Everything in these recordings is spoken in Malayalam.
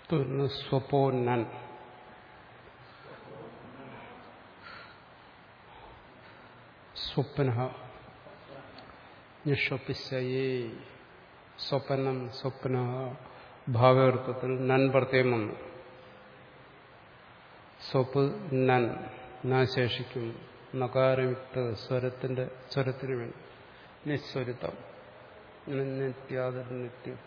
തുടർന്ന് സ്വപോന്നൻ സ്വപ്ന നിഷപ്പിശയേ സ്വപ്നം സ്വപ്ന ഭാവകൃത്വത്തിൽ നൻ പ്രത്യേകം വന്നു സ്വപ്പ് നൻ നാശേഷിക്കും നകാരയുക്ത സ്വരത്തിന്റെ സ്വരത്തിന് വേണ്ടി നിസ്വരിതം നിത്യാതിർ നിത്യം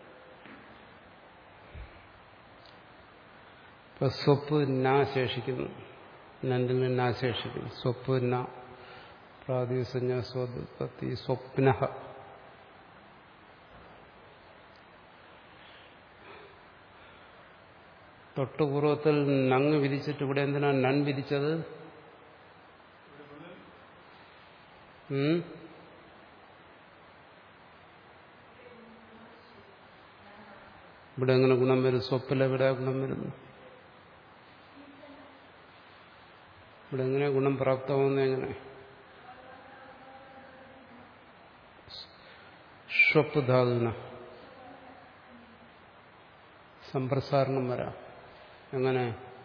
ഇപ്പൊ സ്വപ്പ് നാശേഷിക്കുന്നു നണ്ടിൽ നിന്നാശേഷിക്കുന്നു സ്വപ്പ് ന പ്രാതിസഞ്ജ സ്വപത്തി സ്വപ്ന തൊട്ടുപൂർവത്തിൽ നങ് വിധിച്ചിട്ട് ഇവിടെ എന്തിനാ നൻ വിധിച്ചത് ഉം? ഇവിടെ എങ്ങനെ ഗുണം വരും സ്വപ്പിൽ എവിടെ ഗുണം വരുന്നു ഇവിടെ എങ്ങനെ ഗുണം പ്രാപ്തമാകുന്നത് എങ്ങനെ ഷപ്പ് ധാതുന സംപ്രസാരണം വരാം എങ്ങനെ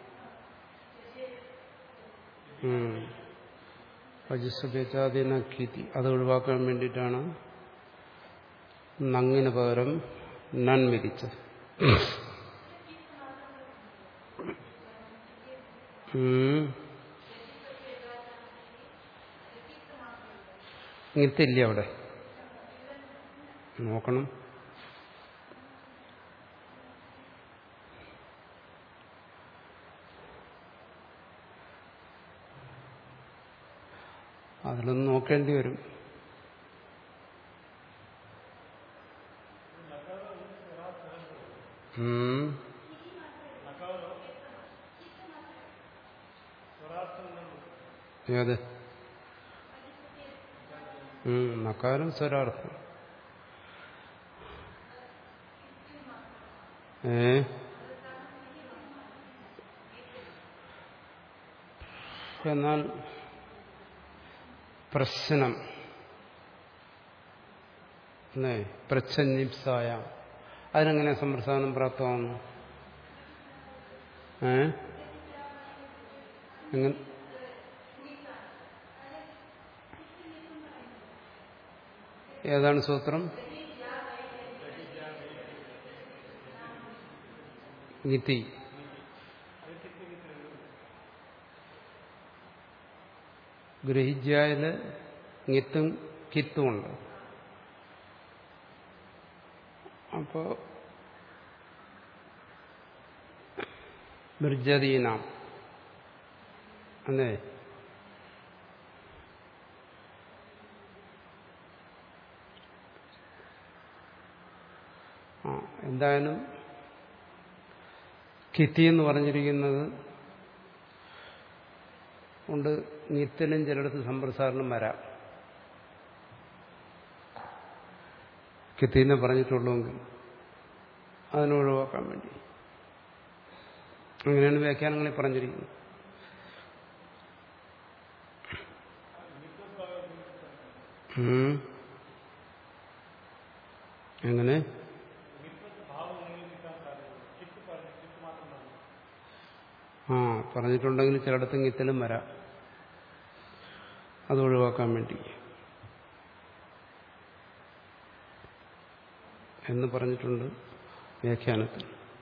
വജസ്സുപേച്ചാദിന കീതി അത് ഒഴിവാക്കാൻ വേണ്ടിയിട്ടാണ് നങ്ങിന് പകരം നൻ വിധിച്ചത് ഇങ്ങനത്തില്ല അവിടെ നോക്കണം അതിലൊന്ന് നോക്കേണ്ടി വരും ഉം. ഏത് ഉം, നക്കാരം സ്വരാർത്ഥം ഏ എന്നാൽ പ്രശ്നം അല്ലേ പ്രച്ഛന്നിപ്സായ അതിനെങ്ങനെ സംപ്രസാദനം പ്രാപ്തമാകുന്നു ഏ എങ്ങനെ ഏതാണ് സൂത്രം നിതി ഗ്രഹിജ്യായില് നിത്തും കിത്തുമുണ്ട് അപ്പോ ബിർജദീനാം അല്ലേ ആ എന്തായാലും കിത്തി എന്ന് പറഞ്ഞിരിക്കുന്നത് കൊണ്ട് നിത്യനും ചിലടത്ത് സമ്പ്രസാരണം വരാം കിത്തിന്ന് പറഞ്ഞിട്ടുള്ളൂവെങ്കിൽ അതിനെ ഒഴിവാക്കാൻ വേണ്ടി അങ്ങനെയാണ് വ്യാഖ്യാനങ്ങളിൽ പറഞ്ഞിരിക്കുന്നത് ഉം. എങ്ങനെ ആ പറഞ്ഞിട്ടുണ്ടെങ്കിൽ ചിലയിടത്ത് കിത്തലും വരാം അത് ഒഴിവാക്കാൻ വേണ്ടി എന്ന് പറഞ്ഞിട്ടുണ്ട് വ്യാഖ്യാനത്തിൽ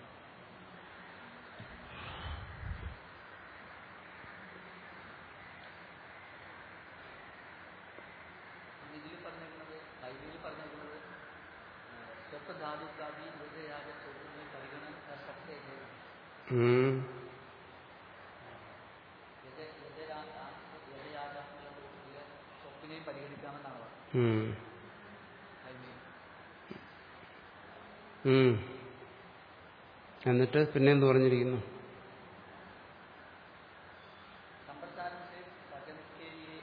ഇതിൽ പറഞ്ഞിരിക്കുന്നത് ബൈബിളിൽ പറഞ്ഞിരിക്കുന്നത് സ്വപ്ധാതുക്കാദി ഹൃദയാജ ചോദ്യങ്ങൾ പരിഗണന ശക്തി ഉം. സ്വപ്നെ പരിഗണിക്കാമെന്നാണ് പറഞ്ഞത് ഉം. ബൈബിളിൽ ഉം. എന്നിട്ട് പിന്നെന്ത് പറഞ്ഞിരിക്കുന്നു संप्रसारण से वचन के लिए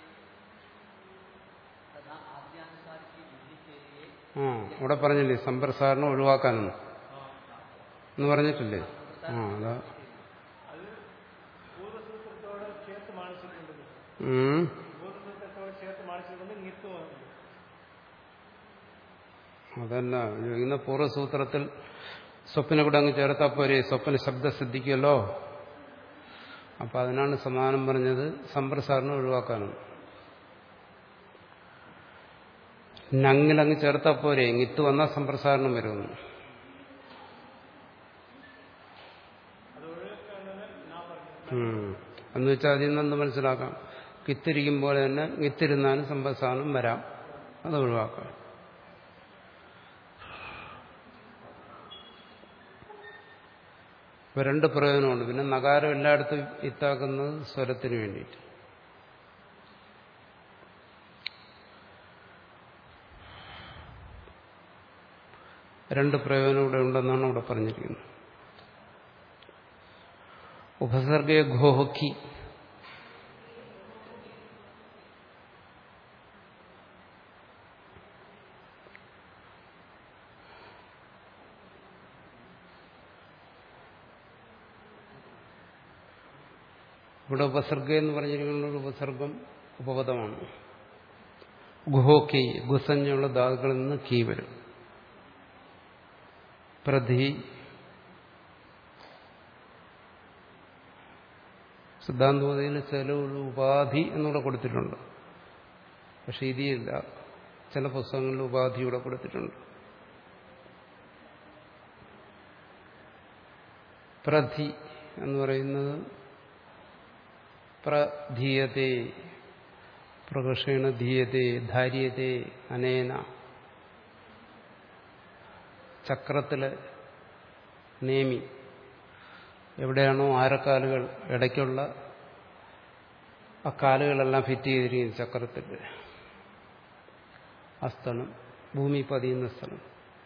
तथा आज्ञानुसार की विधि के लिए ആ ഇവിടെ പറഞ്ഞില്ലേ സമ്പ്രസാരണം ഒഴിവാക്കാനെന്ന് എന്ന് പറഞ്ഞിട്ടില്ലേ ആ അതാ അത് പൂർവ്വസൂത്രത്തോട് ചേർത്ത് മാനിച്ചിട്ടുണ്ടത് ഉം. പൂർവ്വസൂത്രത്തോട് ചേർത്ത് മാനിച്ചിട്ടുണ്ട് നിത്വമാണ് അതല്ല ചോദിക്കുന്ന പൂർവ്വസൂത്രത്തിൽ സ്വപ്ന കൂടെ അങ്ങ് ചേർത്താൽ പോരെ സ്വപ്ന ശബ്ദം ശ്രദ്ധിക്കുമല്ലോ അപ്പൊ അതിനാണ് സമാനം പറഞ്ഞത് സമ്പ്രസാരണം ഒഴിവാക്കാനും നങ്ങിലങ്ങ് ചേർത്താൽ പോരെ ഇങ്ങിത്ത് വന്നാൽ സമ്പ്രസാരണം വരുമെന്ന് ഉം. എന്ന് വെച്ചാൽ അതിൽ നിന്ന് മനസ്സിലാക്കാം കിത്തിരിക്കുമ്പോൾ തന്നെ കിത്തിരുന്നാലും സമ്പ്രസാരണം വരാം അത് ഒഴിവാക്കാം ഇപ്പൊ രണ്ട് പ്രയോജനമുണ്ട് പിന്നെ നഗാരം എല്ലായിടത്തും ഇത്താക്കുന്നത് സ്വരത്തിന് വേണ്ടിയിട്ട് രണ്ട് പ്രയോജനം ഇവിടെ ഉണ്ടെന്നാണ് ഇവിടെ പറഞ്ഞിരിക്കുന്നത് ഉപസർഗേ ഘോഹി ഇവിടെ ഉപസർഗ എന്ന് പറഞ്ഞിരിക്കുന്ന ഒരു ഉപസർഗം ഉപപദമാണ് ഗുഹോക്കി ഗുസഞ്ഞുള്ള ധാതുക്കളിൽ നിന്ന് കീ വരും പ്രധി സിദ്ധാന്തോദയിൽ ചില ഒരു ഉപാധി എന്നിവിടെ കൊടുത്തിട്ടുണ്ട് പക്ഷെ ഇതില്ല ചില പുസ്തകങ്ങളിൽ ഉപാധി ഇവിടെ കൊടുത്തിട്ടുണ്ട് പ്രധി എന്ന് പറയുന്നത് പ്രധീയത്തെ പ്രകർഷേണ ധീയത്തെ ധാര്യത്തെ അനേന ചക്രത്തിലെ നേമി എവിടെയാണോ ആരക്കാലുകൾ ഇടയ്ക്കുള്ള ആ കാലുകളെല്ലാം ഫിറ്റ് ചെയ്തിരിക്കുന്നു ചക്രത്തിൽ ആ സ്ഥലം ഭൂമി പതിയുന്ന സ്ഥലം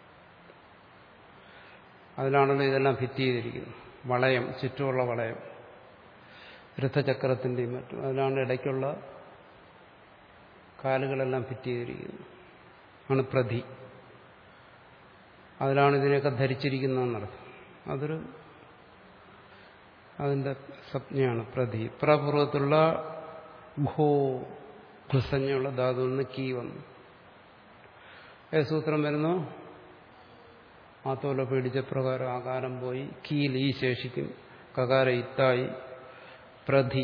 അതിലാണല്ലോ ഇതെല്ലാം ഫിറ്റ് ചെയ്തിരിക്കുന്നത് വളയം ചുറ്റുമുള്ള വളയം രഥചക്രത്തിൻ്റെയും മറ്റും അതിലാണ് ഇടയ്ക്കുള്ള കാലുകളെല്ലാം ഫിറ്റ് ചെയ്തിരിക്കുന്നത് ആണ് പ്രധി അതിലാണ് ഇതിനെയൊക്കെ ധരിച്ചിരിക്കുന്നതെന്നർത്ഥം അതൊരു അതിന്റെ സംജ്ഞയാണ് പ്രതി പ്രപൂർവത്തിലുള്ള ഘോ ഘുസഞ്ഞുള്ള ധാതുവിൽ നിന്ന് കീ വന്നു ഏത് സൂത്രം വരുന്നു ആത്തോല പേടിച്ച പ്രകാരം ആകാരം പോയി കീൽ ഈ ശേഷിക്കും കകാര ഇത്തായി പ്രധി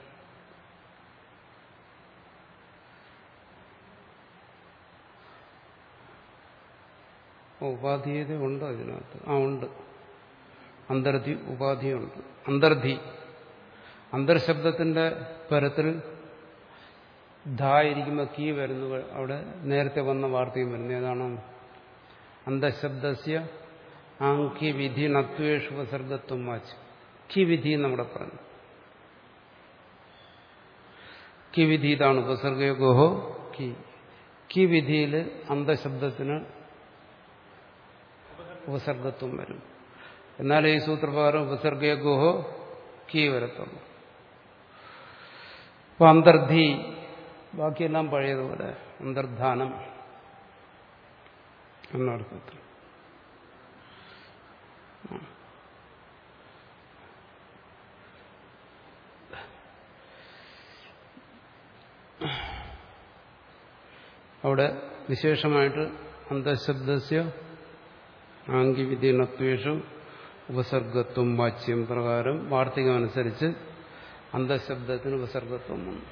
ഉപാധീയത ഉണ്ട് അതിനകത്ത് ആ ഉണ്ട് അന്തർധി ഉപാധിയുണ്ട് അന്തർധി അന്തർശബ്ദത്തിന്റെ പരത്തിൽ ധാ ഇരിക്കുമ്പോൾ കീ വരുന്നു അവിടെ നേരത്തെ വന്ന വാർത്തയും വരുന്നു ഏതാണ് അന്തശബ്ദസ്യ ആങ്കി വിധി നത്വേഷു ഉപസർഗത്വം വാച്ച് കി വിധി നമ്മുടെ പറഞ്ഞു കി വിധി ഇതാണ് ഉപസർഗയോഗോഹോ കി കി വിധിയിൽ അന്തശബ്ദത്തിന് ഉപസർഗത്വം വരും എന്നാൽ ഈ സൂത്രപ്രകാരം ഉപസർഗയോഗോഹോ കീ വരത്തുള്ളൂ അപ്പൊ അന്തർധി ബാക്കിയെല്ലാം പഴയതുപോലെ അന്തർധാനം എന്നർത്ഥത്തിൽ അവിടെ വിശേഷമായിട്ട് അന്തശബ്ദസ്യ ആംഗിവിധീണത്വേഷു ഉപസർഗത്വം വാച്യം പ്രകാരം വാർത്തികമനുസരിച്ച് അന്തശബ്ദത്തിന് ഉപസർഗത്വം വന്നു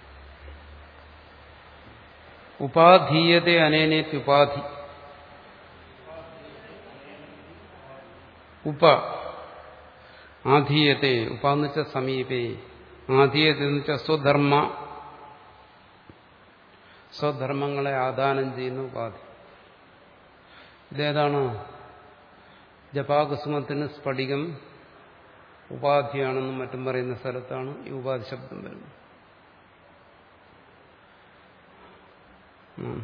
ഉപാധീയത അനേനേത്യുപാധി ഉപ ആധീയത്തെ ഉപാന്ന് വെച്ച സമീപേ ആധീയത എന്ന് വെച്ചാൽ സ്വധർമ്മ സ്വധർമ്മങ്ങളെ ആദാനം ചെയ്യുന്ന ഉപാധി ഇതേതാണ് ജപാകുസുമത്തിന് സ്ഫടികം ഉപാധിയാണെന്നും മറ്റും പറയുന്ന സ്ഥലത്താണ് ഈ ഉപാധി ശബ്ദം വരുന്നത് ഉം.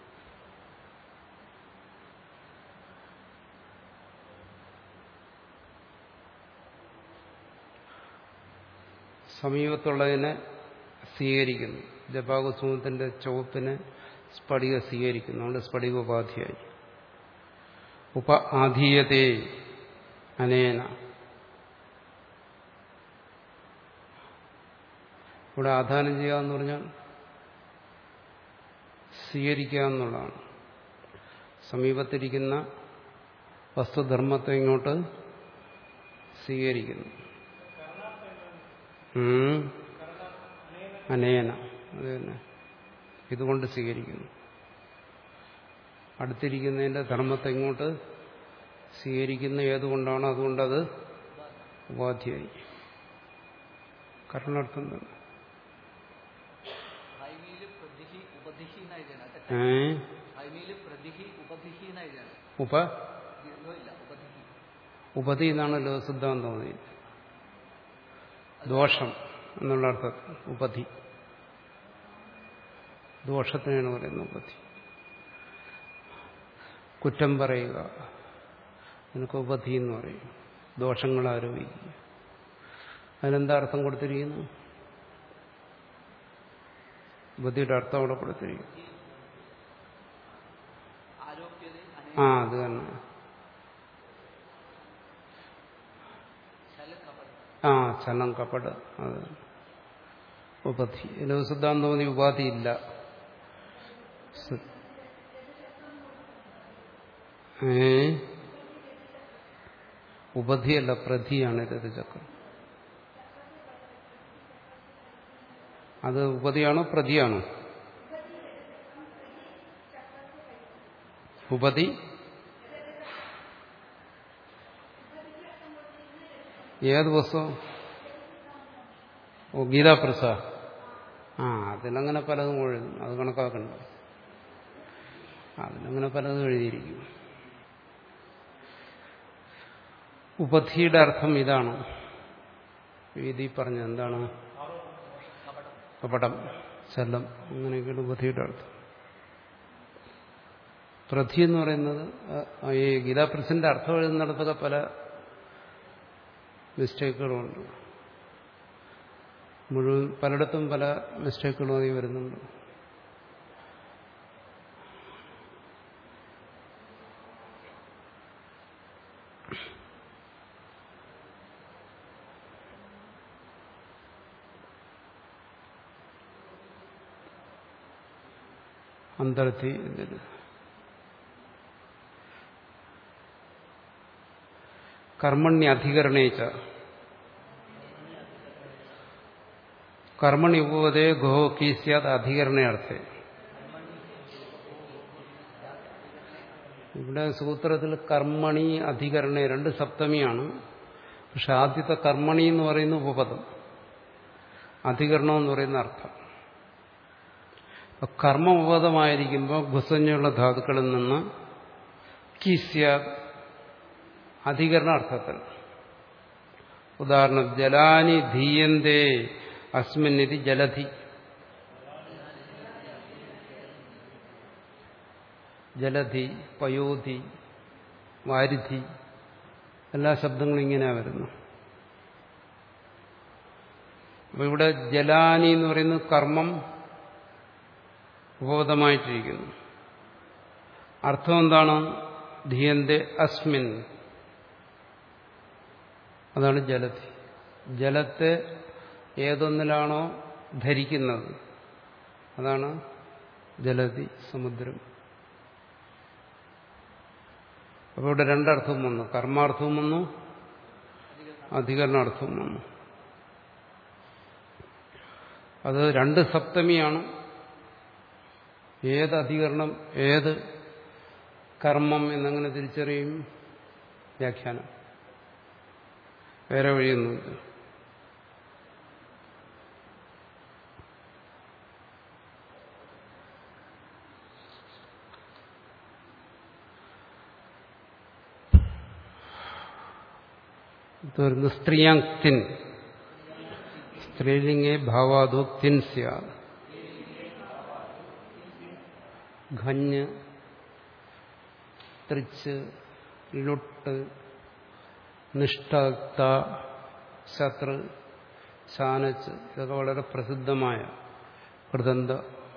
സമീപത്തുള്ളതിനെ സ്വീകരിക്കുന്നു ജപാകുസുമത്തിന്റെ ചുവപ്പിനെ സ്ഫടിക സ്വീകരിക്കുന്നു അതുകൊണ്ട് സ്ഫടിക ഉപാധിയായി ഉപ ആധീയതേ അനേന ഇവിടെ ആധാനം ചെയ്യുക എന്ന് പറഞ്ഞാൽ സ്വീകരിക്കുക എന്നുള്ളതാണ് സമീപത്തിരിക്കുന്ന വസ്തുധർമ്മത്തെ ഇങ്ങോട്ട് സ്വീകരിക്കുന്നു ഉം. അനേന അത് തന്നെ ഇതുകൊണ്ട് സ്വീകരിക്കുന്നു അടുത്തിരിക്കുന്നതിന്റെ ധർമ്മത്തെ ഇങ്ങോട്ട് സ്വീകരിക്കുന്ന ഏതുകൊണ്ടാണ് അതുകൊണ്ടത് ഉപാധിയായി കർണർത്ഥം തന്നെ ഹൈമീല് പ്രതിഹി ഉപധിഹി എന്നാണ് ഏ ഹൈമീല് പ്രതിഹി ഉപധിഹി എന്നാണ് ഉപ ദീർഘമില്ല ഉപധിഹി ഉപതി എന്നാണല്ലോ സിദ്ധാന്തം തോന്നിയത് ദോഷം എന്നുള്ള അർത്ഥത്തിൽ ഉപതി ദോഷത്തിനാണ് പറയുന്നത് ഉപതി കുറ്റം പറയുക എനിക്ക് ഉപതി എന്ന് പറയും ദോഷങ്ങൾ ആരോപിക്കുക അതിനെന്താ അർത്ഥം കൊടുത്തിരിക്കുന്നു ഉപതിയുടെ അർത്ഥം അവിടെ കൊടുത്തിരിക്കുന്നു ആരോപ്യത അനേ ആ അത് തന്നെ ശല കപട ആ ചലം കപട അത് ഉപധി ഇതിന് സിദ്ധാന്തം തോന്നി ഉപാധിയില്ല സി- ഏ ഉപധിയല്ല പ്രധിയാണ് രഥചക്രം അത് ഉപതിയാണോ പ്രതിയാണോ ഉപതി ഏത് പുസ്തകം ഓ ഗീതാപ്രസ ആ അതിലങ്ങനെ പലതും എഴുതും അത് കണക്കാക്കണ്ട അതിലങ്ങനെ പലതും എഴുതിയിരിക്കും ഉപധിയുടെ അർത്ഥം ഇതാണ് വീതി പറഞ്ഞ എന്താണ് കപടം ശലം അങ്ങനെയൊക്കെയാണ് ഉപധിയുടെ അർത്ഥം പ്രധി എന്ന് പറയുന്നത് ആ, ഈ ഗീതാപ്രസിന്റെ അർത്ഥം എഴുതുന്നിടത്തൊക്കെ പല മിസ്റ്റേക്കുകളുമുണ്ട് മുഴുവൻ പലയിടത്തും പല മിസ്റ്റേക്കുകളും അതിൽ വരുന്നുണ്ട് അന്തർത്തി ഇതിൽ കർമ്മണ്യധികരണേച്ച കർമ്മണി ഉപവതേ ഗോ കീ സ്യാത് അധികരണേ അർത്ഥേ ഇവിടെ സൂത്രത്തിൽ കർമ്മണി അധികരണേ രണ്ട് സപ്തമിയാണ് പക്ഷെ ആദ്യത്തെ കർമ്മണി എന്ന് പറയുന്ന ഉപപദം അധികരണം എന്ന് പറയുന്ന അർത്ഥം അപ്പൊ കർമ്മ ഉപപദമായിരിക്കുമ്പോൾ ഗുസഞ്ഞുള്ള ധാതുക്കളിൽ നിന്ന് കിസ്യ അധികരണ അർത്ഥത്തിൽ ഉദാഹരണം ജലാനി ധീയന്തേ അസ്മിന്നിതി ജലധി ജലധി പയോധി വാരിധി എല്ലാ ശബ്ദങ്ങളും ഇങ്ങനെയാ വരുന്നു അപ്പൊ ഇവിടെ ജലാനി എന്ന് പറയുന്നത് കർമ്മം ഉപബോധമായിട്ടിരിക്കുന്നു അർത്ഥം എന്താണ് ധിയന്റെ അസ്മിൻ അതാണ് ജലധി ജലത്തെ ഏതൊന്നിലാണോ ധരിക്കുന്നത് അതാണ് ജലധി സമുദ്രം അപ്പോൾ ഇവിടെ രണ്ടർത്ഥം വന്നു കർമാർത്ഥവും വന്നു അധികരണാർത്ഥവും വന്നു അത് രണ്ട് സപ്തമിയാണ് ഏത് അധികരണം ഏത് കർമ്മം എന്നങ്ങനെ തിരിച്ചറിയും വ്യാഖ്യാനം വേറെ വഴിയൊന്നുമില്ല ഇത് വരുന്നു സ്ത്രീയാങ് തിൻ സ്ത്രീലിംഗേ ഭാവാദോ തിൻ സ്യാദ് ഖഞ്ഞ് തൃച്ച് ലുട്ട് നിഷ്ഠക്ത ശത്രു ശാനച്ച് ഇതൊക്കെ വളരെ പ്രസിദ്ധമായ കൃതന്ത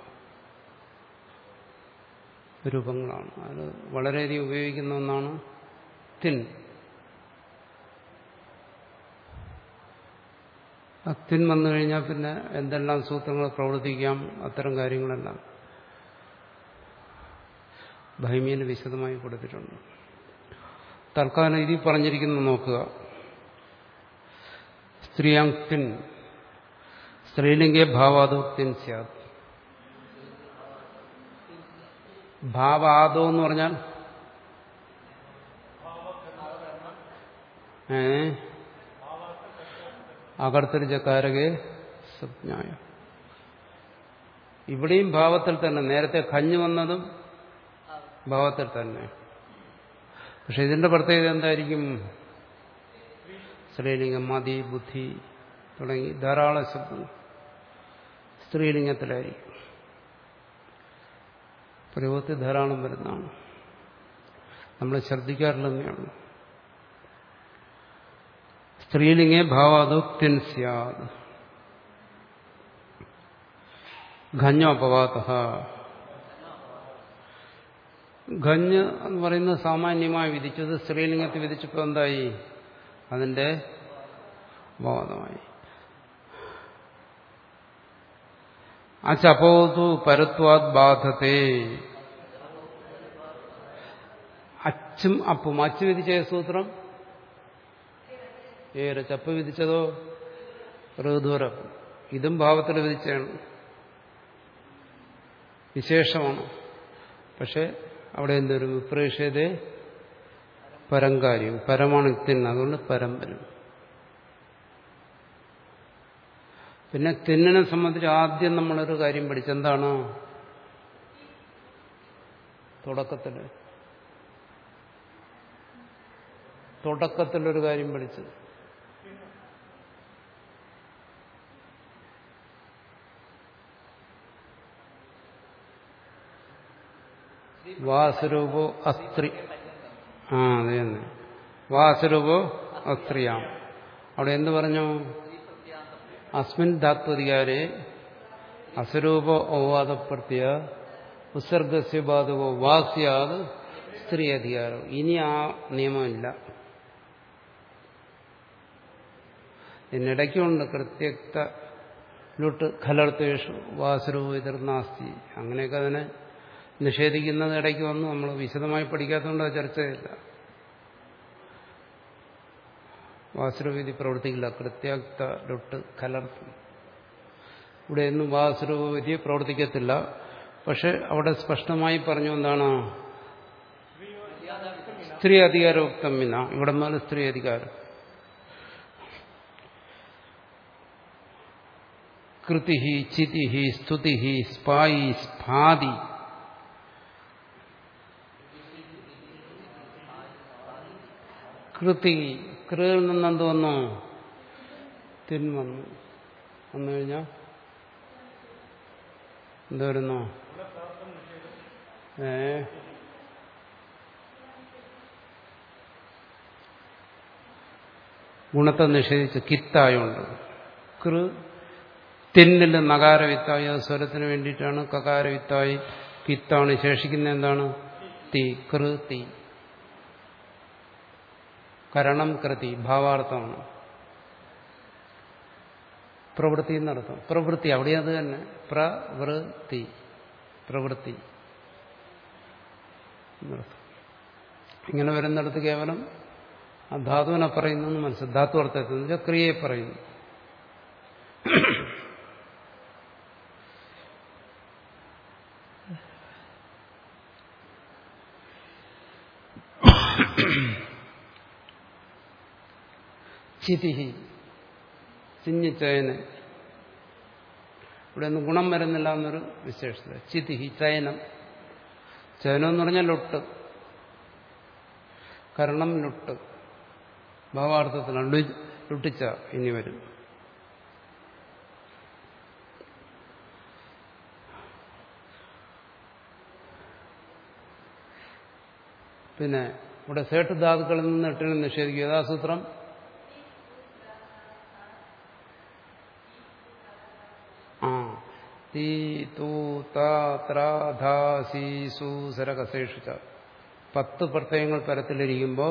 രൂപങ്ങളാണ് അത് വളരെയധികം ഉപയോഗിക്കുന്ന ഒന്നാണ് തിൻ അത്തിൻ വന്നു കഴിഞ്ഞാൽ പിന്നെ എന്തെല്ലാം സൂത്രങ്ങൾ പ്രവർത്തിക്കാം അത്തരം കാര്യങ്ങളെല്ലാം ഭൈമീന് വിശദമായി കൊടുത്തിട്ടുണ്ട് തൽക്കാലം ഇതിൽ പറഞ്ഞിരിക്കുന്നു നോക്കുക സ്ത്രീയാങ്തിൻ സ്ത്രീലിംഗേ ഭാവാദോക്തിൻ സ്യാത് ഭാവാദോ എന്ന് പറഞ്ഞാൽ ഏ അകർത്തരി ചക്കാരകെ സംജ്ഞായ ഇവിടെയും ഭാവത്തിൽ തന്നെ നേരത്തെ കഞ്ഞു വന്നതും ഭാവത്തിൽ തന്നെ പക്ഷെ ഇതിന്റെ പ്രത്യേകത എന്തായിരിക്കും സ്ത്രീലിംഗം മതി ബുദ്ധി തുടങ്ങി ധാരാളം ശബ്ദങ്ങൾ സ്ത്രീലിംഗത്തിലായിരിക്കും പ്രയോഗത്തിൽ ധാരാളം വരുന്നതാണ് നമ്മൾ ശ്രദ്ധിക്കാറില്ലെന്നേ സ്ത്രീലിംഗേ ഭാവാദോക്തിൻ സ്യാദ് ഖഞ്ഞോപവാത ഖഞ്ഞ് എന്ന് പറയുന്നത് സാമാന്യമായി വിധിച്ചത് സ്ത്രീലിംഗത്തിൽ വിധിച്ചപ്പോൾ എന്തായി അതിന്റെ അപവാദമായി അച്ചപോതു പരത്വാത് ബാധത്തെ അച്ചും അപ്പും അച്ച് വിധിച്ച സൂത്രം ഏറെ ചപ്പ് വിധിച്ചതോ ഋതുവരപ്പം ഇതും ഭാവത്തിൽ വിധിച്ചാണ് വിശേഷമാണ് പക്ഷെ അവിടെ എന്തൊരു വിപ്രേഷത പരങ്കാര്യം പരമാണ് തിൻ അതുകൊണ്ട് പരം വരും പിന്നെ തിന്നിനെ സംബന്ധിച്ച് ആദ്യം നമ്മളൊരു കാര്യം പഠിച്ചെന്താണ് തുടക്കത്തിൽ തുടക്കത്തിലൊരു കാര്യം പഠിച്ചത് വാസുരൂപോ അസ്ത്രീ ആ അതെ തന്നെ വാസുരൂപോ അസ്ത്രീയാം അവിടെ എന്ത് പറഞ്ഞു അസ്മിൻ ധാത്വധികാരെ അസുരൂപോ ഔവാദപ്പെടുത്തിയ ഉത്സർഗസ്യ ബാധകോ വാസ്യാത് സ്ത്രീ അധികാരം ഇനി ആ നിയമമില്ല ഇതിനിടയ്ക്കുണ്ട് കൃത്യക്ത ലുട്ട് ഖലർത്തേഷു വാസുരൂപ എതിർനാസ്തി അങ്ങനെയൊക്കെ അതിനെ നിഷേധിക്കുന്നത് ഇടയ്ക്ക് വന്നു നമ്മൾ വിശദമായി പഠിക്കാത്തതുകൊണ്ട് അത് ചർച്ചയില്ല വാസുരവിധി പ്രവർത്തിക്കില്ല കൃത്യാക്ത ലൊട്ട് കലർത്തും ഇവിടെ ഒന്നും വാസുരവിധി പ്രവർത്തിക്കത്തില്ല പക്ഷെ അവിടെ സ്പഷ്ടമായി പറഞ്ഞു എന്താണ് സ്ത്രീ അധികാരോക്തമിന ഇവിടെ മുതൽ സ്ത്രീ അധികാരം കൃതി ചിതി സ്തുതി സ്പായി സ്ഫാതി കൃതി കൃതിയിൽ നിന്ന് എന്ത് വന്നു തിൻ വന്നു വന്നു കഴിഞ്ഞാൽ എന്ത് വരുന്നു ഏ ഗുണത്തെ നിഷേധിച്ച് കിത്തായുണ്ട് കൃ തിന്നിൽ നകാരവിത്തായി അത് സ്വരത്തിന് വേണ്ടിയിട്ടാണ് കകാരവിത്തായി കിത്താണ് ശേഷിക്കുന്ന എന്താണ് തീ കൃ തീ കരണം കൃതി ഭാവാർത്ഥമാണ് പ്രവൃത്തി എന്നർത്ഥം പ്രവൃത്തി അവിടെ അത് തന്നെ പ്രവൃത്തി പ്രവൃത്തി എന്നർത്ഥം ഇങ്ങനെ വരുന്നിടത്ത് കേവലം ആ ധാതുവിനെ പറയുന്നു മനസ്സിൽ ധാതു അർത്ഥത്തിൽ എന്ന് വെച്ചാൽ ക്രിയയെ പറയുന്നു ചിതിഹി ചിഞ്ഞിച്ചയന് ഇവിടെ ഒന്നും ഗുണം വരുന്നില്ല എന്നൊരു വിശേഷത ചിതിഹി ചയനം ചയനം എന്ന് പറഞ്ഞാൽ ലൊട്ട് കരണം ലൊട്ട് ഭാവാർത്ഥത്തിലാണ് ലു- ലുട്ടിച്ച ഇനി വരും പിന്നെ ഇവിടെ സേട്ട് ധാതുക്കളിൽ നിന്ന് എട്ടിനെ നിഷേധിക്കുക യഥാസൂത്രം ആ തീ തൂ താ ത്രാ ധാ സീ സു സരകസേഷു ച പത്ത് പ്രത്യയങ്ങൾ പരത്തിലിരിക്കുമ്പോൾ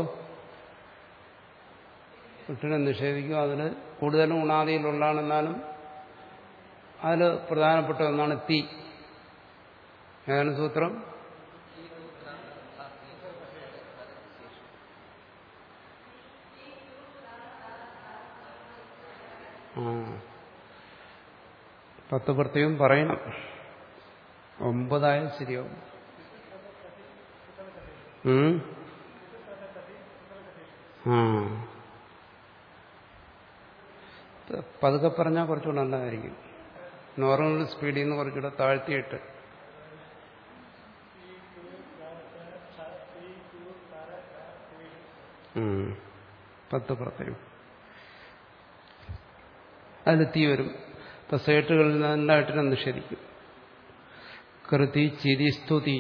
എട്ടിനെ നിഷേധിക്കും അതിൽ കൂടുതലും ഉണാദിയിലുള്ളതാണെന്നാലും അതിൽ പ്രധാനപ്പെട്ട ഒന്നാണ് തീ ഏതാണ് സൂത്രം ആ പത്ത് പ്രത്യേകം പറയണം ഒമ്പതായാലും ശരിയാവും ഉം? ആ പതുക്കെ പറഞ്ഞാൽ കുറച്ചുകൂടെ നല്ലതായിരിക്കും നോർമൽ സ്പീഡിൽ നിന്ന് കുറച്ചുകൂടെ താഴ്ത്തിയിട്ട് ഉം. പത്ത് പ്രത്യേകം അതിൽ തീ വരും ഇപ്പൊ സേട്ടുകളിൽ നന്നായിട്ട് നിഷേധിക്കും കൃതി ചിരി സ്തുതി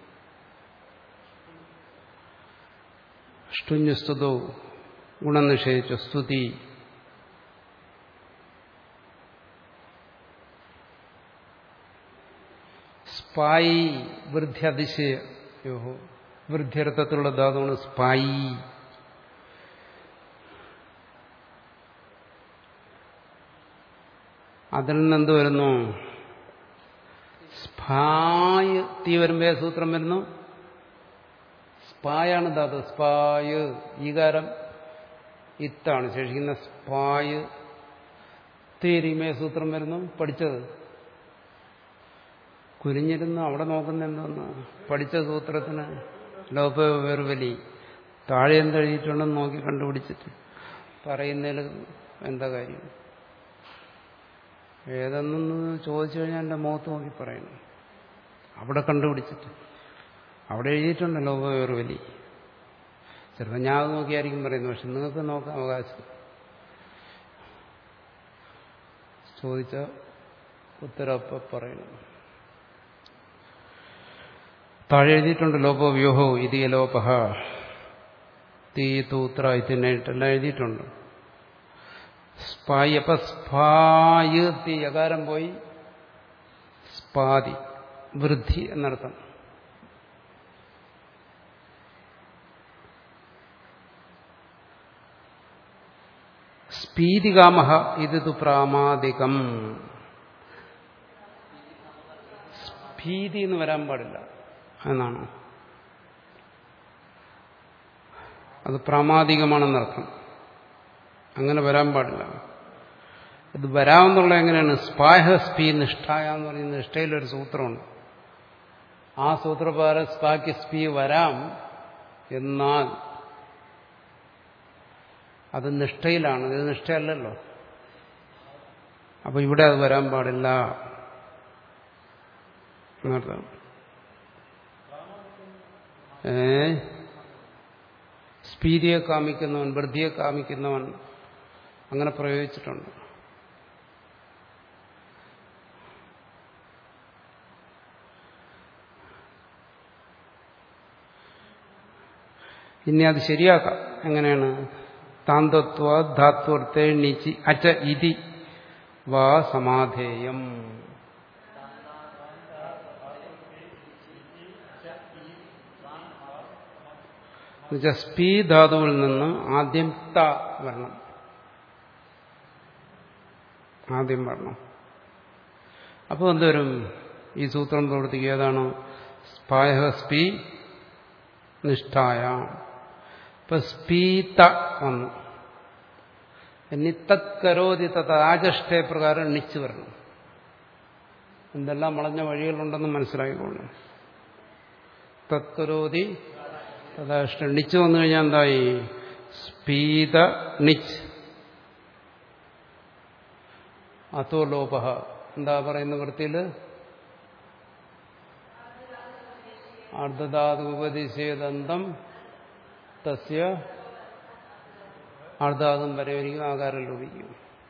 ഷ്ടുഞ്ഞുസ്തുതോ ഗുണം നിഷേധിച്ചു സ്തുതി സ്പായി വൃദ്ധി അതിശയോ വൃദ്ധ്യർത്ഥത്തിലുള്ള ധാതുവാണ് സ്പായി അതിൽ നിന്ന് എന്ത് വരുന്നു സ്പായ് തീ വരുമ്പോ ഏത് സൂത്രം വരുന്നു സ്പായാണ് ധാതു സ്പായ് ഈകാരം ഇത്താണ് ശേഷിക്കുന്ന സ്പായ് തീരിമേ സൂത്രം വരുന്നു പഠിച്ചത് കുനിഞ്ഞിരുന്ന് അവിടെ നോക്കുന്ന എന്തെന്ന് പഠിച്ച സൂത്രത്തിന് ലോപവേർവലി താഴെ എന്തെഴുതിയിട്ടുണ്ടെന്ന് നോക്കി കണ്ടുപിടിച്ചിട്ട് പറയുന്നതിൽ എന്താ കാര്യം ഏതെന്നൊന്ന് ചോദിച്ചു കഴിഞ്ഞാൽ എൻ്റെ മുഖത്ത് നോക്കി പറയുന്നു അവിടെ കണ്ടുപിടിച്ചിട്ട് അവിടെ എഴുതിയിട്ടുണ്ട് ലോപവേർവലി ചിലപ്പോൾ ഞാൻ അത് നോക്കിയായിരിക്കും പറയുന്നത് പക്ഷെ നിങ്ങൾക്ക് നോക്കാൻ അവകാശം ചോദിച്ച ഉത്തരപ്പ പറയണം താഴെ എഴുതിയിട്ടുണ്ട് ലോപോ വ്യൂഹോ ഇതി ലോപഹ തീ തൂത്ര ഇതിനായിട്ടെല്ലാം എഴുതിയിട്ടുണ്ട് സ്പായി അപ്പൊ സ്പായ് തീ യകാരം പോയി സ്പാതി വൃദ്ധി എന്നർത്ഥം സ്പീതികാമഹ ഇത് തു പ്രാമാദികം സ്ഫീതി എന്ന് വരാൻ പാടില്ല എന്നാണ് അത് പ്രാമാദികമാണെന്നർത്ഥം അങ്ങനെ വരാൻ പാടില്ല ഇത് വരാമെന്നുള്ള എങ്ങനെയാണ് സ്പാഹ സ്പീ നിഷ്ഠായ എന്ന് പറയുന്ന നിഷ്ഠയിലൊരു സൂത്രമുണ്ട് ആ സൂത്രപ്രകാരം സ്പാക്ക് സ്പീ വരാം എന്നാൽ അത് നിഷ്ഠയിലാണ് ഇത് നിഷ്ഠയല്ലല്ലോ അപ്പൊ ഇവിടെ അത് വരാൻ പാടില്ല എന്നർത്ഥം ഏ സ്പീതിയെ കാമിക്കുന്നവൻ വൃദ്ധിയെ കാമിക്കുന്നവൻ അങ്ങനെ പ്രയോഗിച്ചിട്ടുണ്ട് ഇനി അത് ശരിയാക്കാം എങ്ങനെയാണ് താന്തത്വ ധാത്വർത്ഥേ നിച്ചി അച്ച ഇതി വാ സമാധേയം എന്നുവെച്ചാൽ സ്പീ ധാതുവിൽ നിന്ന് ആദ്യം ത വരണം ആദ്യം വരണം അപ്പോൾ എന്തുവരും ഈ സൂത്രം പ്രവർത്തിക്കുക ഏതാണ് സ്പായ സ്പീ നിഷ്ഠായ ഇപ്പൊ സ്പീത വന്നു ഇനി തത്കരോതി തത് ആചഷ്ടേ പ്രകാരം നിച്ച് വരണം എന്തെല്ലാം വളഞ്ഞ വഴികളുണ്ടെന്ന് മനസ്സിലാക്കിക്കൊള്ളു തത്കരോതി തഥാഷ്ട നിച്ച് വന്നു കഴിഞ്ഞാൽ എന്തായി സ്പീത നിച്ച് അത്തോ ലോപ എന്താ പറയുന്ന വൃത്തിയിൽ അർദ്ധധാതുപതിശേദന്തം തസ്യ അർദ്ധാതും വരവരിക്കും ആകാരം ലോപിക്കും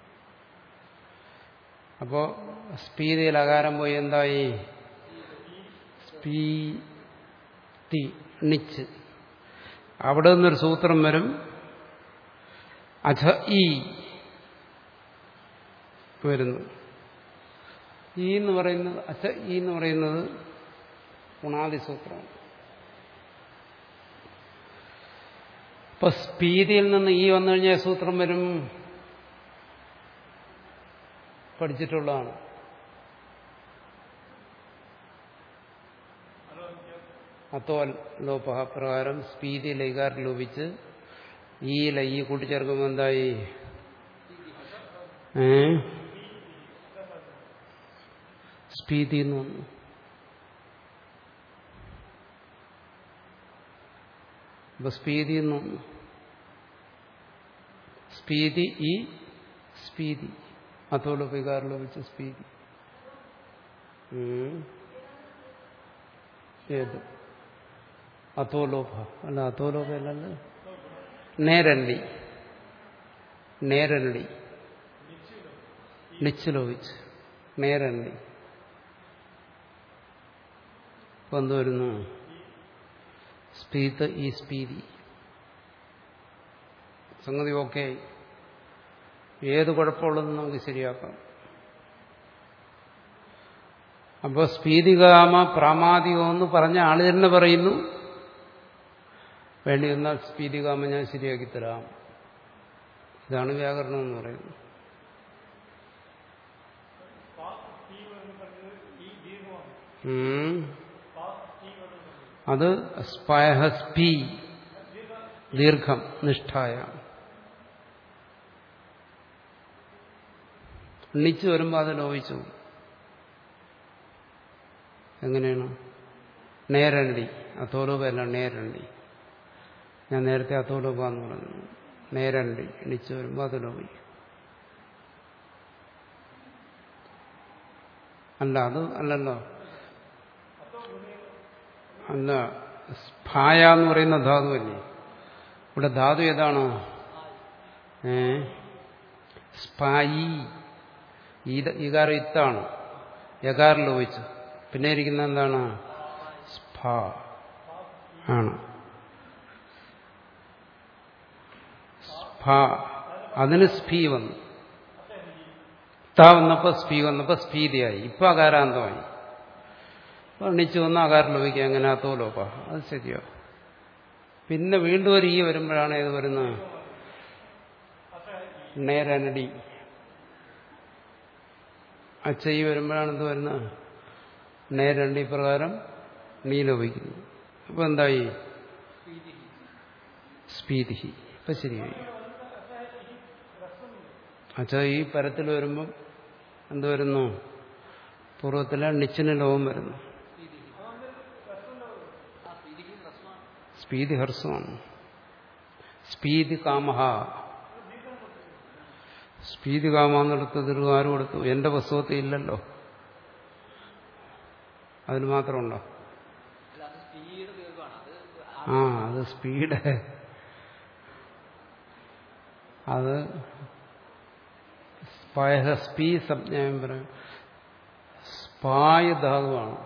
അപ്പോ സ്പീതിയിൽ ആകാരം പോയി എന്തായി സ്പീതി നിച്ച് അവിടെ നിന്നൊരു സൂത്രം വരും അധ ഈ വരുന്നു ഈ എന്ന് പറയുന്നത് അച്ഛ ഈ എന്ന് പറയുന്നത് ഗുണാദി സൂത്രമാണ് അപ്പൊ സ്പീതിയിൽ നിന്ന് ഈ വന്നു കഴിഞ്ഞാൽ സൂത്രം വരും പഠിച്ചിട്ടുള്ളതാണ് അത്തോ ലോപ പ്രകാരം സ്പീതി ലൈകാർ ലോപിച്ച് ഈ ലൈ കൂട്ടിച്ചേർക്കുമ്പോൾ എന്തായി ഏ സ്പീതി എന്ന് വന്നു അപ്പൊ സ്പീതി എന്ന് വന്നു സ്പീതി ഈ സ്പീതി അതോലോ വികാരം വെച്ച് സ്പീതി ഉം. ഏത് അത്തോലോഭ അല്ല അത്തോലോഭ അല്ലല്ലോ നേരണ്ടി നേരണ്ടി നിശ്ചലോപിച്ച് നേരണ്ടി ഇപ്പൊ എന്ത് വരുന്നു സ്പീത്ത് ഈ സ്പീതി സംഗതി ഓക്കെ ഏത് കുഴപ്പമുള്ളതെന്ന് നമുക്ക് ശരിയാക്കാം അപ്പോൾ സ്പീതികാമ പ്രാമാദികം എന്ന് പറഞ്ഞ ആള് തന്നെ പറയുന്നു വേണ്ടി വന്നാൽ സ്പീതികാമ ഞാൻ ശരിയാക്കി തരാം ഇതാണ് വ്യാകരണം എന്ന് പറയുന്നത് ഉം. അത് സ്പയഹസ്പി ദീർഘം നിഷ്ഠായ എണ്ണിച്ചു വരുമ്പോൾ അത് ലോപിച്ചു എങ്ങനെയാണ് നേരണ്ടി അത്തോലോപല്ല നേരണ്ടി ഞാൻ നേരത്തെ അത്തോലോപ എന്ന് പറഞ്ഞു നേരണ്ടി എണ്ണിച്ചു വരുമ്പോൾ അത് ലോപിക്കും അല്ല അത് അല്ലല്ലോ അല്ല സ്ഫായ എന്ന് പറയുന്ന ധാതുവല്ലേ ഇവിടെ ധാതു ഏതാണ് ഏ സ്പായി ഈകാര ഇത്താണ് യകാരം ലോപിച്ചു പിന്നെ ഇരിക്കുന്ന എന്താണ് സ്ഫ ആണ് സ്ഫ അതിന് സ്ഫീ വന്നു ത വന്നപ്പോ സ്ഫീ വന്നപ്പോ സ്ഫീതിയായി ഇപ്പൊ അകാരാന്തമായി വർണ്ണിച്ചു വന്ന അകാരം ലഭിക്കുക അങ്ങനെ തോലോപ്പ അത് ശരിയോ പിന്നെ വീണ്ടും ഒരു ഈ വരുമ്പോഴാണ് ഏത് വരുന്നത് നേരനടി അച്ചയി വരുമ്പോഴാണ് എന്ത് വരുന്നത് നേരണ്ടി പ്രകാരം നീ ലഭിക്കുന്നു അപ്പൊ എന്തായി സ്പീതി ഇപ്പൊ ശരിയായി അച്ഛ ഈ പരത്തിൽ വരുമ്പം എന്ത് വരുന്നു പൂർവ്വത്തിലെ നിച്ചിന് ലോകം വരുന്നു സ്പീതി ഹർസമാണ് സ്പീതി കാമഹ സ്പീതി കാമെന്നെടുത്ത് ദീർഘം ആരും കൊടുത്തു എന്റെ പുസ്തകത്തിൽ ഇല്ലല്ലോ അതിന് മാത്രമുണ്ടോ അല്ല അത് സ്പീഡ് ദീർഘമാണ് അത് ആ അത് സ്പീഡ് അത് സ്പയ സ്പീ സംജ്ഞായം പറയും സ്പായ് ധാതുവാണ്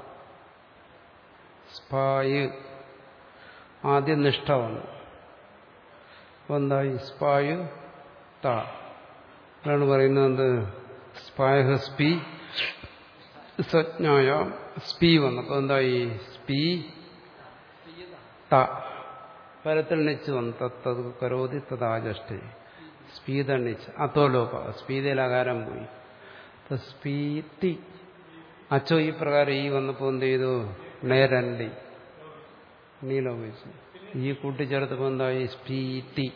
സ്പായ് ആദ്യം നിഷ്ഠ വന്നു അപ്പൊ എന്തായി സ്പായ് ത അതാണ് പറയുന്നത് എന്ത് സ്പായ സ്പീ സജ്ഞായ സ്പീ വന്നു അപ്പൊ എന്തായി സ്പീ ത പരത്തിൽ നിച്ച് വന്നു തത്തത് കരോതി തഥാജഷ്ടി സ്പീത നിച്ച് അത്തോലോപ സ്പീതയിൽ അകാരം പോയി അപ്പൊ സ്പീതി അച്ചോ ഈ പ്രകാരം ഈ വന്നപ്പോ എന്ത് ചെയ്തു നേരണ്ടി നീലോപിച്ചു ഈ കൂട്ടിച്ചേർത്തപ്പോ എന്തായി സ്പീതി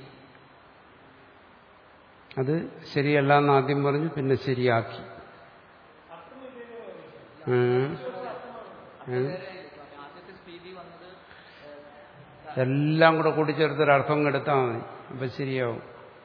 അത് ശരിയല്ല എന്ന് ആദ്യം പറഞ്ഞു പിന്നെ ശരിയാക്കി ഉം. ഉം. ആദ്യത്തെ സ്പീതി വന്നത് എല്ലാം കൂടെ കൂട്ടിച്ചേർത്ത് അർത്ഥം എടുത്താൽ മതി അപ്പൊ ശരിയാവും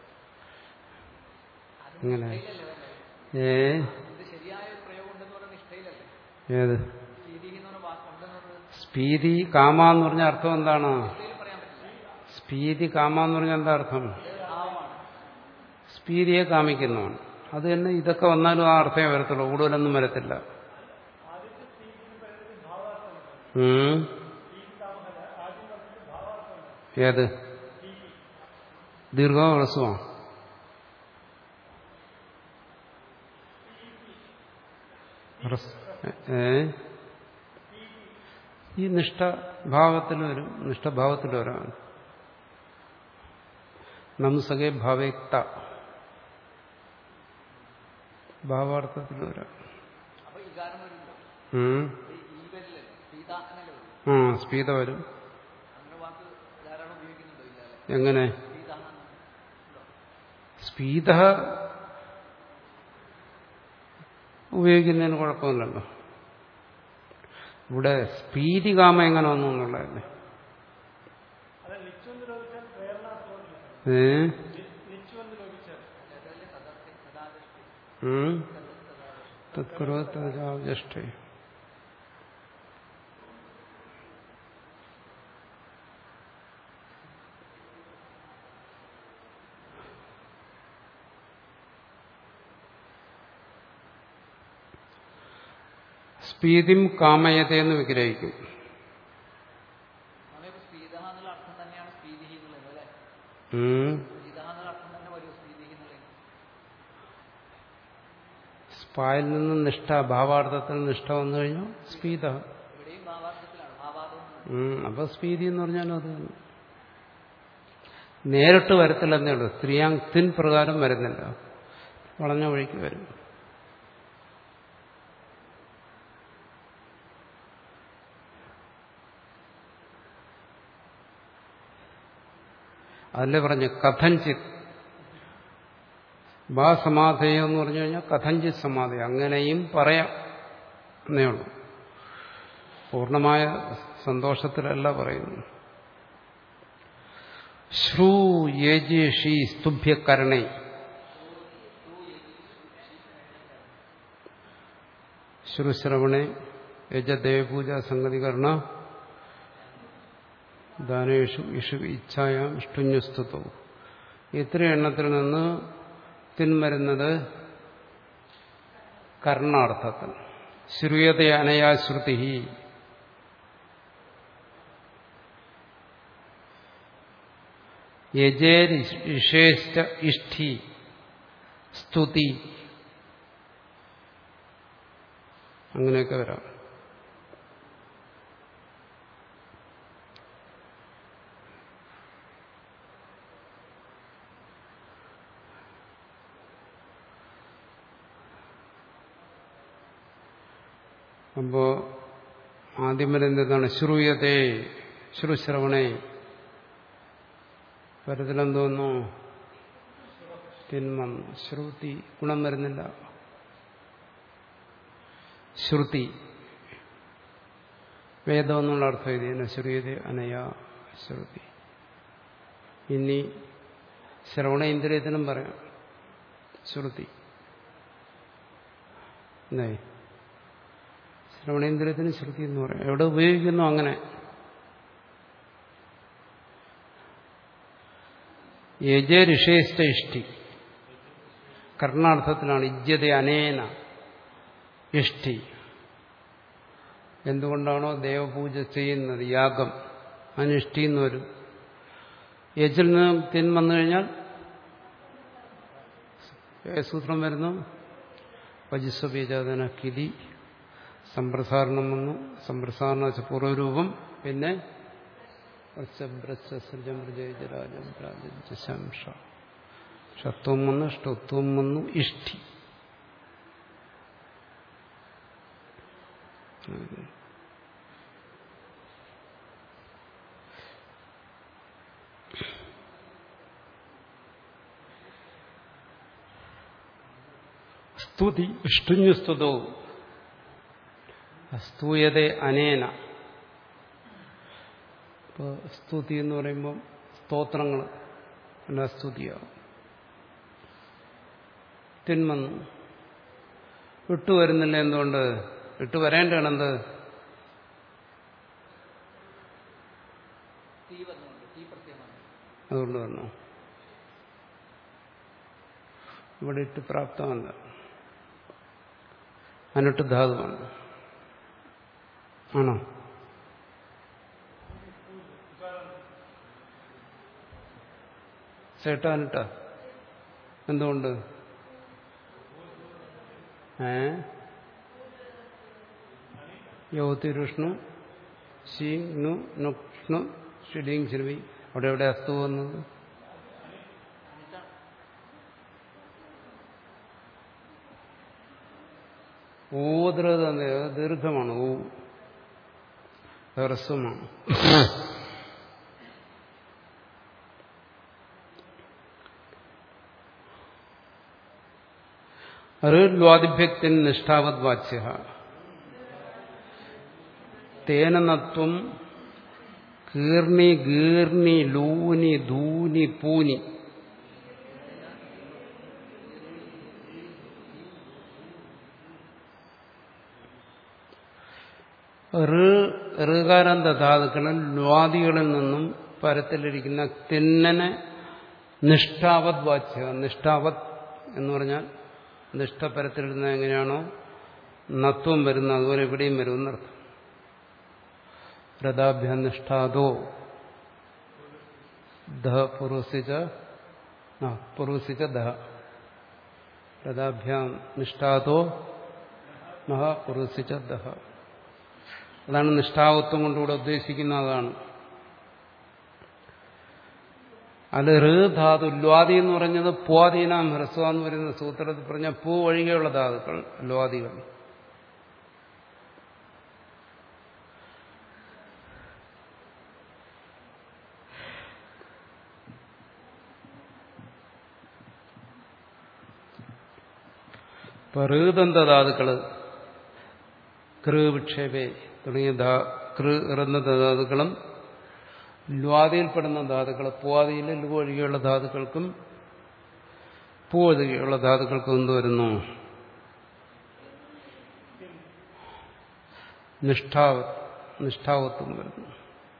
ഇങ്ങനെ ഏ ഇത് ശരിയായ ഒരു പ്രയോഗം ഉണ്ടെന്ന് പറഞ്ഞ നിഷ്ഠയിലല്ലേ ഏത് സ്പീതി എന്ന് പറഞ്ഞ വാക്കുണ്ടെന്ന് പറഞ്ഞത് സ്പീതി കാമ എന്ന് പറഞ്ഞ അർത്ഥം എന്താണ് നിഷ്ഠയിൽ പറയാൻ പറ്റില്ല സ്പീതി കാമ എന്ന് പറഞ്ഞ എന്താ അർത്ഥം ഭാവമാണ് സ്പീതിയെ കാമിക്കുന്നതാണ് അത് തന്നെ ഇതൊക്കെ വന്നാലും ആ അർത്ഥമേ വരത്തുള്ളൂ കൂടുതലൊന്നും വരത്തില്ല ഉം. ഏത് ദീർഘമോ ഹ്രസ്വമോ ഹ്രസ്- ഏ ഈ നിഷ്ഠഭാവത്തിൽ വരും നിഷ്ഠഭാവത്തിൽ വരാം നംസകെ ഭാവേക്ത ഭാവാർത്ഥത്തിൽ വരാം അപ്പൊ ഇകാരം വരുമല്ലോ ഉം. ഈ ഈ വരില്ലല്ലോ സ്പീത എന്നല്ലേ വരും ആ സ്പീത വരും അങ്ങനെ വാക്ക് ധാരാളം ഉപയോഗിക്കുന്നുണ്ടോ ഇല്ല അല്ലേ എങ്ങനെ സ്പീത സ്പീത ഉപയോഗിക്കുന്നതിന് കുഴപ്പമില്ലല്ലോ ഇവിടെ സ്പീതികാമ എങ്ങനെ വന്നു എന്നുള്ളതല്ലേ അത് നിച്ചു എന്ന് ലോപിച്ചാൽ പ്രേരണ ശ്ലോകില്ല ഏ നിച്ചു എന്ന് ലോപിച്ചാൽ ഉം? തത്കുരുവത്തജാഷ്ടേ സ്പീതിം കാമയതയെന്ന് വിഗ്രഹിക്കും നമ്മളിപ്പോ സ്പീത എന്നുള്ള അർത്ഥം തന്നെയാണ് സ്പീതി എന്നുള്ളത് അല്ലേ ഉം. സ്പീത എന്നുള്ള അർത്ഥം തന്നെ വരും സ്പീതി എന്നുള്ളത് സ്പായിൽ നിന്ന് നിഷ്ഠ ഭാവാർത്ഥത്തിൽ നിഷ്ഠ വന്നു കഴിഞ്ഞാൽ സ്പീത ഇവിടെയും ഭാവാർത്ഥത്തിലാണ് ഭാവാർത്ഥം ഉം. അപ്പൊ സ്പീതി എന്ന് പറഞ്ഞാലും അത് തന്നെ നേരിട്ട് വരത്തില്ലെന്നേ ഉള്ളൂ സ്ത്രീയാങ് തിൻ പ്രകാരം വരുന്നില്ല വളഞ്ഞ വഴിക്ക് വരും അതല്ലേ പറഞ്ഞു കഥഞ്ചിത് ബാ സമാധേയം എന്ന് പറഞ്ഞു കഴിഞ്ഞാൽ കഥഞ്ചിത് സമാധേയം അങ്ങനെയും പറയാം എന്നേ ഉള്ളൂ പൂർണ്ണമായ സന്തോഷത്തിലല്ല പറയുന്നു ശ്രു യേജേഷി സ്തുഭ്യകരണേ ശ്രുശ്രവണേ യജദേവപൂജ സംഗതികരണ ദാനേഷു ഇഷു ഇച്ഛായാം ഇഷ്ടുഞ്ഞുസ്തുതവും ഇത്ര എണ്ണത്തിൽ നിന്ന് തിന്മരുന്നത് കർണാർത്ഥത്തിൽ ശ്രുയത അനയാശ്രുതി യജേരിഷേഷ്ട ഇഷ്ടി സ്തുതി അങ്ങനെയൊക്കെ വരാം അപ്പോ ആദ്യം വരുന്നത് എന്താണ് ശ്രുയതേ ശ്രുശ്രവണേ പരത്തിലെന്തോന്നു തിന്മം ശ്രുതി ഗുണം വരുന്നില്ല ശ്രുതി വേദം എന്നുള്ള അർത്ഥം ഇത് തന്നെ ശ്രുയത അനയ ശ്രുതി ഇനി ശ്രവണ ഇന്ദ്രിയത്തിനും പറയാം ശ്രുതി അല്ലേ ശ്രവണേന്ദ്രിയത്തിന് ശ്രുതി എന്ന് പറയാം എവിടെ ഉപയോഗിക്കുന്നു അങ്ങനെ യജ ഋഷേഷ്ട ഇഷ്ടി കർണാർത്ഥത്തിലാണ് ഇജ്യത അനേന ഇഷ്ടി എന്തുകൊണ്ടാണോ ദേവപൂജ ചെയ്യുന്നത് യാഗം അനിഷ്ടി എന്ന് വരും യജിൽ നിന്ന് തിൻ വന്നു കഴിഞ്ഞാൽ ഏ സൂത്രം വരുന്നു വജിസ്വബീജാതന കിലി സമ്പ്രസാരണം വന്നു സമ്പ്രസാരണ വെച്ച പൂർവ്വരൂപം പിന്നെ ഷത്വം വന്നു ഷ്ടത്വം വന്നു ഇഷ്ടി സ്തുതി ഇഷ്ടുഞ്ഞു സ്തുതവും സ്തൂയത അനേന ഇപ്പോൾ സ്തുതി എന്ന് പറയുമ്പം സ്തോത്രങ്ങൾ അല്ല സ്തുതിയാവും തിന്മന്നു വിട്ടുവരുന്നില്ല എന്തുകൊണ്ട് വിട്ടുവരേണ്ടതാണ് എന്ത് തീ വന്നുകൊണ്ട് തീ പ്രത്യേകം വന്നു അതുകൊണ്ട് വന്നു ഇവിടെ ഇട്ട് പ്രാപ്തമല്ല അനുട്ട് ധാതുവാണ് ആണോ ചേട്ടാനിട്ട എന്തുകൊണ്ട് ഏ യോതിരുഷ്ണു ശീ നു നുഷ്ണു ഷിഡിങ് ശിൽവി അവിടെ എവിടെ അസ്തു വന്നത് ഊദ്രത ദീർഘമാണ് ഊ ഹ്രസ്വമാണ് ഋൽവാദിഭ്യക്തിൻ നിഷ്ഠാവത് വാച്യ തേനനത്വം കീർണി ഗീർണി ലൂനി ധൂനി പൂനി ഋകാരാന്ത ധാതുക്കളിൽ ല്വാദികളിൽ നിന്നും പരത്തിലിരിക്കുന്ന തിന്നനെ നിഷ്ഠാവത് വാച്യ നിഷ്ഠാവത് എന്ന് പറഞ്ഞാൽ നിഷ്ഠ പരത്തിലിടുന്നത് എങ്ങനെയാണോ നത്വം വരുന്ന അതുപോലെ ഇവിടെയും വരുമെന്നർത്ഥം രഥാഭ്യാം നിഷ്ഠാതോ ദഹ പൂർവസിച്ച പൂർവസിച്ച ദഹ രഥാഭ്യാം നിഷ്ഠാതോ മഹ പൂർവസിച്ച ദഹ അതാണ് നിഷ്ഠാവത്വം കൊണ്ടിവിടെ ഉദ്ദേശിക്കുന്ന അതാണ് അത് ഋ ധാതു ല്വാദി എന്ന് പറഞ്ഞത് പൂവാദീനാം ഹ്രസ്വ എന്ന് പറയുന്ന സൂത്രത്തിൽ പറഞ്ഞ പൂ ഒഴികെയുള്ള ധാതുക്കൾ ല്വാദികൾ ഇപ്പൊ ഋതന്ത ധാതുക്കള് കൃ വിക്ഷേപേ തുടങ്ങിയ കൃ ഇറന്ന ധാതുക്കളും ല്വാദിയിൽപ്പെടുന്ന ധാതുക്കൾ പൂവാദിയിൽ ലു ഒഴികെയുള്ള ധാതുക്കൾക്കും പൂ ഒഴികെയുള്ള ധാതുക്കൾക്കും എന്ത് വരുന്നു നിഷ്ഠാവ നിഷ്ഠാവത്വം വരുന്നു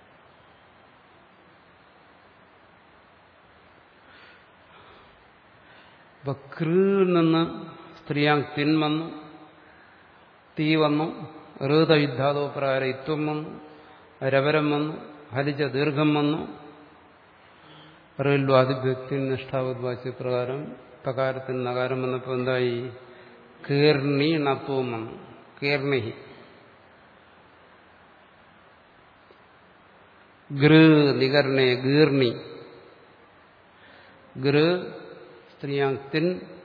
അപ്പൊ കൃയിൽ നിന്ന് സ്ത്രീയാങ് തിൻ വന്നു തീ വന്നു ഋത യുദ്ധാതോ പ്രകാരം ഇത്വം വന്നു രവരം വന്നു ഹരിച്ച ദീർഘം വന്നു റെയിൽവാദിഭ്യക്തി നിഷ്ഠാവദ്വാച്യ പ്രകാരം തകാരത്തിന് നകാരം വന്നപ്പോൾ എന്തായി കീർണി ണത്വം വന്നു കീർണി ഗൃ നികർണേ ഗീർണി ഗൃ സ്ത്രീയാക്തിൻ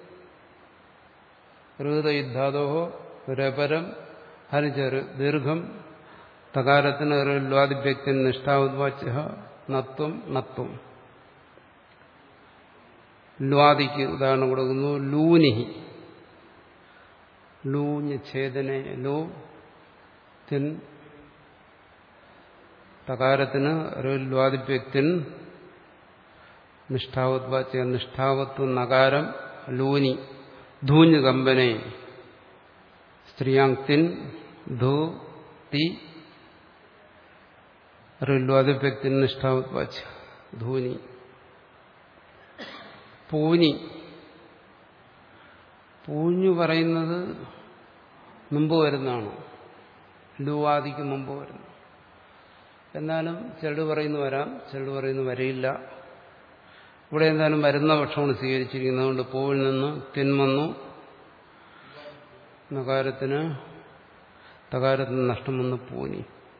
ഋതയുദ്ധാതോ രപരം ഹരിചർ ദീർഘം തകാരത്തിന് ല്വാദിഭ്യക്തി നിഷ്ഠാവുദ്വാച്യ നത്വം നത്വം ല്വാദിക്ക് ഉദാഹരണം കൊടുക്കുന്നു ലൂനിഹി ലൂഞ്ഞ് ഛേദനെ ലൂ തിൻ തകാരത്തിന് ല്വാദിഭ്യക്തിൻ നിഷ്ഠാവദ്വാച്യ നിഷ്ഠാവത്വം നകാരം ലൂനി ധൂഞ്ഞ് കമ്പനെ സ്ത്രീയാങ്തിൻ ധൂ തി ഋല്വാദിഭ്യക്തി നിഷ്ഠാവദ്വാച്യ ധൂനി പൂനി പൂഞ്ഞു പറയുന്നത് മുമ്പ് വരുന്നതാണ് ലുവാദിക്ക് മുമ്പ് വരുന്നു എന്നാലും ചിലട് പറയുന്നു വരാം ചിലട് പറയുന്നു വരയില്ല ഇവിടെ എന്തായാലും വരുന്ന പക്ഷമാണ് സ്വീകരിച്ചിരിക്കുന്നതുകൊണ്ട് പൂവിൽ നിന്ന് തിന്മന്നു നകാരത്തിന് തകാരത്തിന് നഷ്ടം വന്ന് പൂനി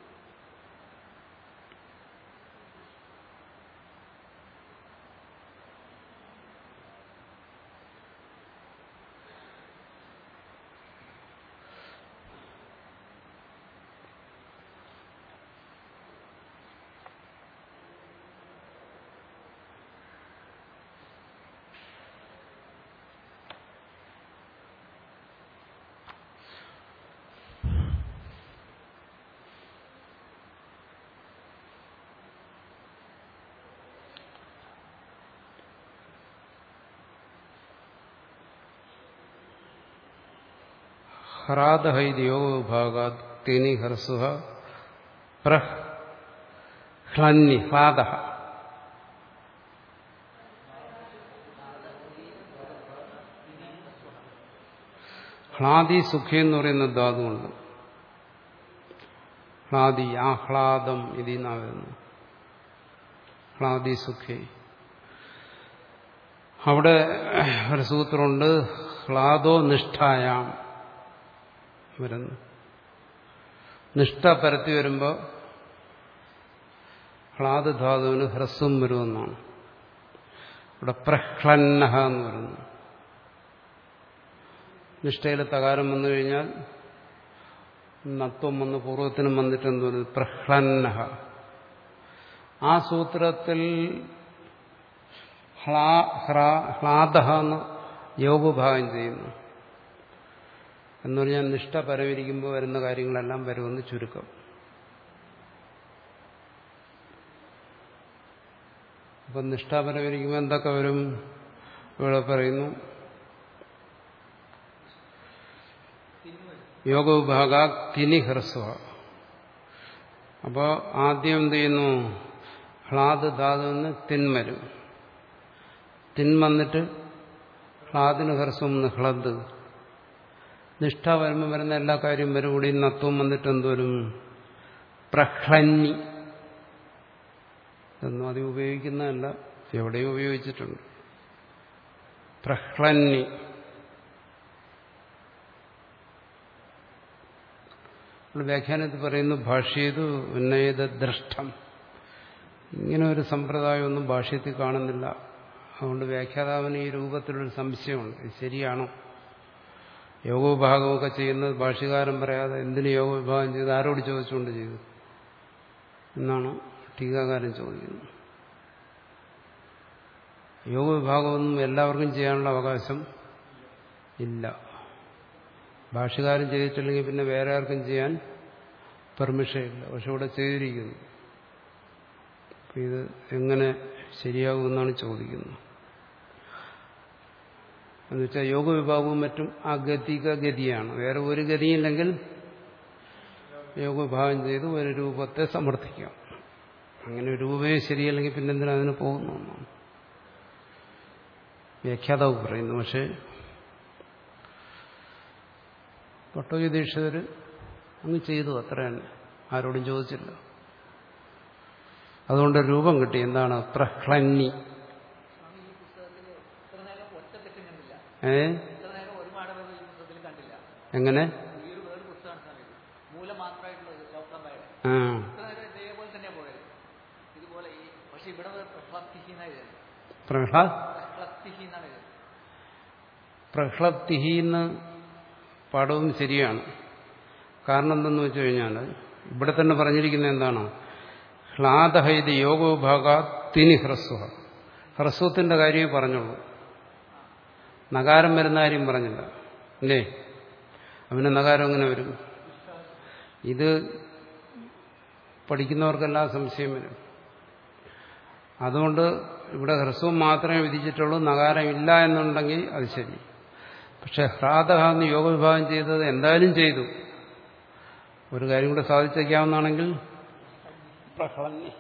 ഹ്രാദഹൈദ്യോ വിഭാഗാത് തിനി ഹ്രസ്വ പ്രഹ്ലന്നി ഹ്ലാദ ഹ്ലാദി സുഖി എന്ന് പറയുന്ന ധാതുണ്ട് ഹ്ലാദി ആഹ്ലാദം ഇതിന്നാ വരുന്നു ഹ്ലാദി സുഖി അവിടെ ഒരു സൂത്രമുണ്ട് ഹ്ലാദോ നിഷ്ഠായാം വരുന്നു നിഷ്ഠ പരത്തി വരുമ്പോൾ ഹ്ലാദ് ധാതുവിന് ഹ്രസ്വം വരുമെന്നാണ് ഇവിടെ പ്രഹ്ലന്നഹ എന്ന് പറയുന്നു നിഷ്ഠയിൽ തകാരം വന്നു കഴിഞ്ഞാൽ നത്വം വന്ന് പൂർവ്വത്തിനും വന്നിട്ട് എന്ത് പറയുന്നു പ്രഹ്ലന്നഹ ആ സൂത്രത്തിൽ ഹ്ലാദഹ എന്ന് യോഗഭാഗം ചെയ്യുന്നു എന്ന് പറഞ്ഞാൽ നിഷ്ഠ പരമിരിക്കുമ്പോൾ വരുന്ന കാര്യങ്ങളെല്ലാം വരുമെന്ന് ചുരുക്കം അപ്പം നിഷ്ഠ പരമിരിക്കുമ്പോൾ എന്തൊക്കെ വരും ഇവിടെ പറയുന്നു യോഗവിഭാഗ തിനി ഹ്രസ്വ അപ്പോൾ ആദ്യം എന്ത് ചെയ്യുന്നു ഹ്ലാദ് ധാതുവിന് തിന്മരും തിന്മന്നിട്ട് ഹ്ലാദിന് ഹ്രസ്വം എന്ന് ഹ്ലദ് നിഷ്ഠ വരുമ്പോൾ വരുന്ന എല്ലാ കാര്യം വരും കൂടി നത്വം വന്നിട്ട് എന്തോരും പ്രഹ്ലന്നി ഇതൊന്നും അധികം ഉപയോഗിക്കുന്നതല്ല എവിടെയും ഉപയോഗിച്ചിട്ടുണ്ട് പ്രഹ്ലന്നി നമ്മൾ വ്യാഖ്യാനത്തിൽ പറയുന്നു ഭാഷ്യതു ഉന്നയത ദൃഷ്ടം ഇങ്ങനെ ഒരു സമ്പ്രദായമൊന്നും ഭാഷ്യത്തിൽ കാണുന്നില്ല അതുകൊണ്ട് വ്യാഖ്യാതാവിന് ഈ രൂപത്തിലൊരു സംശയമുണ്ട് ഇത് ശരിയാണോ യോഗവിഭാഗമൊക്കെ ചെയ്യുന്നത് ഭാഷ്യകാരൻ പറയാതെ എന്തിന് യോഗവിഭാഗം ചെയ്ത് ആരോട് ചോദിച്ചുകൊണ്ട് ചെയ്തു എന്നാണ് ടീകാകാരൻ ചോദിക്കുന്നത് യോഗവിഭാഗമൊന്നും എല്ലാവർക്കും ചെയ്യാനുള്ള അവകാശം ഇല്ല ഭാഷകാരൻ ചെയ്തിട്ടില്ലെങ്കിൽ പിന്നെ വേറെ ആർക്കും ചെയ്യാൻ പെർമിഷൻ ഇല്ല പക്ഷെ ഇവിടെ ചെയ്തിരിക്കുന്നു അപ്പൊ ഇത് എങ്ങനെ ശരിയാകുമെന്നാണ് ചോദിക്കുന്നത് എന്നുവെച്ചാൽ യോഗവിഭാഗവും മറ്റും ആ ഗതിക ഗതിയാണ് വേറെ ഒരു ഗതിയില്ലെങ്കിൽ യോഗവിഭാഗം ചെയ്ത് ഒരു രൂപത്തെ സമർത്ഥിക്കാം അങ്ങനെ ഒരു രൂപമേ ശരിയല്ലെങ്കിൽ പിന്നെ എന്തിനാ അതിന് പോകുന്നു എന്നാണ് വ്യാഖ്യാതാവ് പറയുന്നു പക്ഷേ പട്ടോജി ദീക്ഷിതർ അങ്ങ് ചെയ്തു അത്ര തന്നെ ആരോടും ചോദിച്ചില്ല അതുകൊണ്ട് രൂപം കിട്ടി എന്താണ് പ്രഹ്ലന്നി സ്വാമി ഈ പുസ്തകത്തിൽ ഇത്ര നേരം ഒറ്റ തെറ്റും കണ്ടില്ല ഏ ഇത്ര നേരം ഒരു പാഠവും ഈ പുസ്തകത്തിൽ കണ്ടില്ല എങ്ങനെ ഈ ഒരു വേറെ പുസ്തകമാണ് സ്വാമി ഇത്. മൂലമാത്രമായിട്ടുള്ളത് ലോക്സഭയുടെ ആ ഇത്ര നേരം ഇതേപോലെ തന്നെയാണ് പോയത് ഇതുപോലെ ഈ പക്ഷെ ഇവിടെ പ്രഹ്ലപ്തിഹി എന്നാണ് എഴുതുന്നത് പ്രഹ്ല പ്രഹ്ലപ്തിഹി എന്നാണ് എഴുതുന്നത് പ്രഹ്ലപ്തിഹി എന്ന് പാഠവും ശരിയാണ് കാരണം എന്തെന്ന് വെച്ച് കഴിഞ്ഞാൽ ഇവിടെ തന്നെ പറഞ്ഞിരിക്കുന്നത് എന്താണ് ഹ്ലാദഹൈത് യോഗവിഭാഗ തിനി ഹ്രസ്വ ഹ്രസ്വത്തിന്റെ കാര്യമേ പറഞ്ഞുള്ളൂ നകാരം വരുന്ന കാര്യം പറഞ്ഞില്ല അല്ലേ അവന് നകാരം എങ്ങനെ വരും ഇത് പഠിക്കുന്നവർക്കെല്ലാം സംശയം വരും അതുകൊണ്ട് ഇവിടെ ഹ്രസ്വം മാത്രമേ വിധിച്ചിട്ടുള്ളൂ നകാരം ഇല്ല എന്നുണ്ടെങ്കിൽ അത് ശരി പക്ഷെ ഹ്രാദഹ എന്ന് യോഗവിഭാഗം ചെയ്തത് എന്തായാലും ചെയ്തു ഒരു കാര്യം കൂടെ സാധിച്ചേക്കാവുന്നതാണെങ്കിൽ പ്രഹ്ളന്നി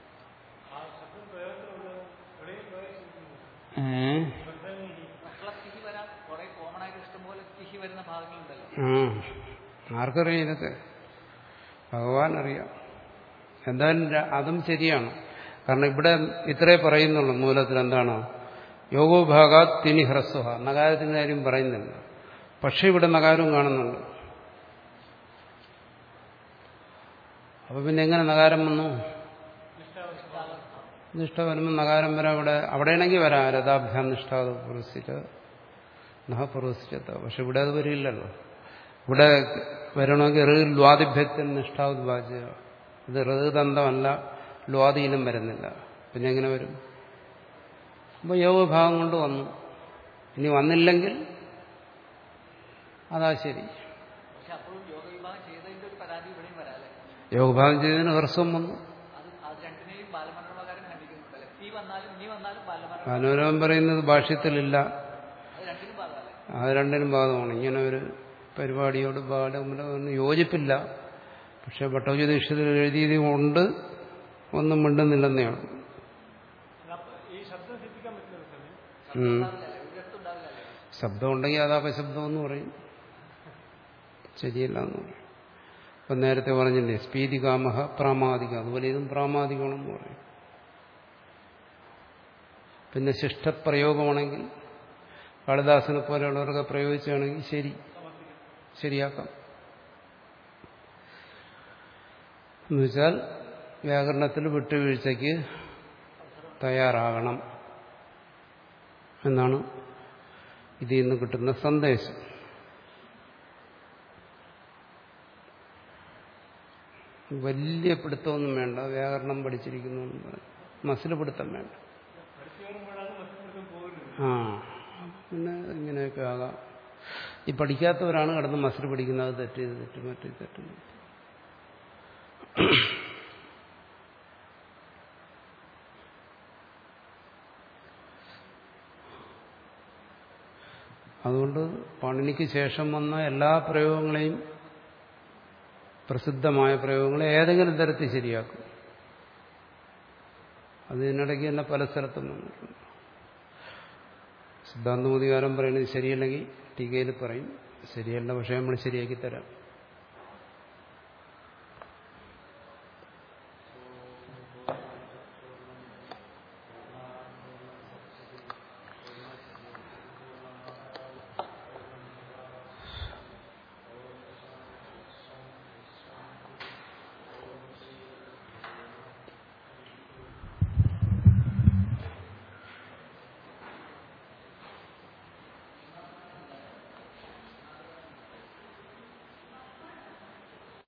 ഏ പ്രഹ്ലപ്തിഹി വരാൻ കുറെ കോമൺ ആയിട്ട് ഇഷ്ടംപോലെ തിഹി വരുന്ന ഭാഗങ്ങളുണ്ടല്ലോ ആ ആർക്കറിയാം ഇതൊക്കെ ഭഗവാൻ അറിയാം എന്തായാലും ര- അതും ശരിയാണ് കാരണം ഇവിടെ ഇത്രേ പറയുന്നുള്ളൂ മൂലത്തിൽ എന്താണ് യോഗോഭാഗ തിനി ഹ്രസ്വഹ നഗാരത്തിന്റെ കാര്യം പറയുന്നില്ല പക്ഷെ ഇവിടെ നഗാരവും കാണുന്നുണ്ട് അപ്പൊ പിന്നെ എങ്ങനെ നഗാരം വന്നു നിഷ്ഠ വരുമ്പോൾ നഗാരം വരാം അവിടെ അവിടെയാണെങ്കിൽ വരാം രഥാഭ്യാം നിഷ്ഠാത പുറസിച്ച് നഹ പുറസിച്ചത് പക്ഷെ ഇവിടെ അത് വരില്ലല്ലോ ഇവിടെ വരണമെങ്കിൽ ഋ ല്വാദിഭ്യത്തിൽ നിഷ്ഠാവുദ്വാച ഇത് ഋതന്തമല്ല ല്വാദിയിലും വരുന്നില്ല പിന്നെ എങ്ങനെ വരും അപ്പോൾ യോഗഭാഗം കൊണ്ട് വന്നു ഇനി വന്നില്ലെങ്കിൽ അതാ ശരി പക്ഷെ അപ്പോഴും യോഗ വിഭാഗം ചെയ്തതിന്റെ ഒരു പരാതി ഇവിടെയും വരാല്ലേ യോഗഭാഗം ചെയ്തതിന് ഹ്രസ്വം വന്നു അത് അത് രണ്ടിനെയും ബാലമനോരമകാരൻ ഖണ്ഡിക്കുന്നുണ്ടല്ലേ തീ വന്നാലും നീ വന്നാലും ബാലമനോരമ മനോരമം പറയുന്നത് ഭാഷ്യത്തിലില്ല അത് രണ്ടിനും ബാധകല്ലേ അത് രണ്ടിനും ബാധകമാണ് ഇങ്ങനെ ഒരു പരിപാടിയോട് ബാലം യോജിപ്പില്ല പക്ഷെ ഭട്ടോജദീക്ഷത്തിൽ എഴുതിയത് കൊണ്ട് ഒന്നും മിണ്ടുന്നില്ലെന്നേ ഉള്ളൂ അപ്പൊ ഈ ശബ്ദം ശ്രദ്ധിക്കാൻ പറ്റില്ല സ്വാമി ഉം. ഉണ്ടാവില്ലല്ലേ ഒരിടത്തും ഉണ്ടാവില്ലല്ലേ ശബ്ദം ഉണ്ടെങ്കിൽ അത് അപശബ്ദം എന്ന് പറയും ശരിയല്ല എന്ന് പറയും ഇപ്പം നേരത്തെ പറഞ്ഞില്ലേ സ്പീതികാമഹ പ്രാമാദിക അതുപോലെ ഇതും പ്രാമാദികമാണെന്ന് പറയും പിന്നെ ശിഷ്ടപ്രയോഗമാണെങ്കിൽ കാളിദാസനെ പോലെയുള്ളവരൊക്കെ പ്രയോഗിച്ചാണെങ്കിൽ ശരി ശരിയാക്കാം എന്നുവെച്ചാൽ വ്യാകരണത്തിൽ വിട്ടുവീഴ്ചയ്ക്ക് തയ്യാറാകണം എന്നാണ് ഇതിൽ നിന്ന് കിട്ടുന്ന സന്ദേശം വലിയ പിടുത്തമൊന്നും വേണ്ട വ്യാകരണം പഠിച്ചിരിക്കുന്നു എന്ന് പറയും മസിൽ പിടുത്തം വേണ്ട പഠിച്ചു വരുമ്പോഴാണ് മറ്റു പോകുന്നത് ആ പിന്നെ ഇങ്ങനെയൊക്കെ ആകാം ഈ പഠിക്കാത്തവരാണ് കിടന്ന് മസിൽ പിടിക്കുന്നത് തെറ്റ് ഇത് തെറ്റ് മറ്റേ തെറ്റ് അതുകൊണ്ട് പണിനിക്ക് ശേഷം വന്ന എല്ലാ പ്രയോഗങ്ങളെയും പ്രസിദ്ധമായ പ്രയോഗങ്ങളെ ഏതെങ്കിലും തരത്തിൽ ശരിയാക്കും അതിനിടയ്ക്ക് തന്നെ പല സ്ഥലത്തും വന്നിട്ടുണ്ട് സിദ്ധാന്തമോധികാരം പറയുന്നത് ശരിയല്ലെങ്കിൽ ടീകയിൽ പറയും ശരിയല്ല പക്ഷേ നമ്മൾ ശരിയാക്കി തരാം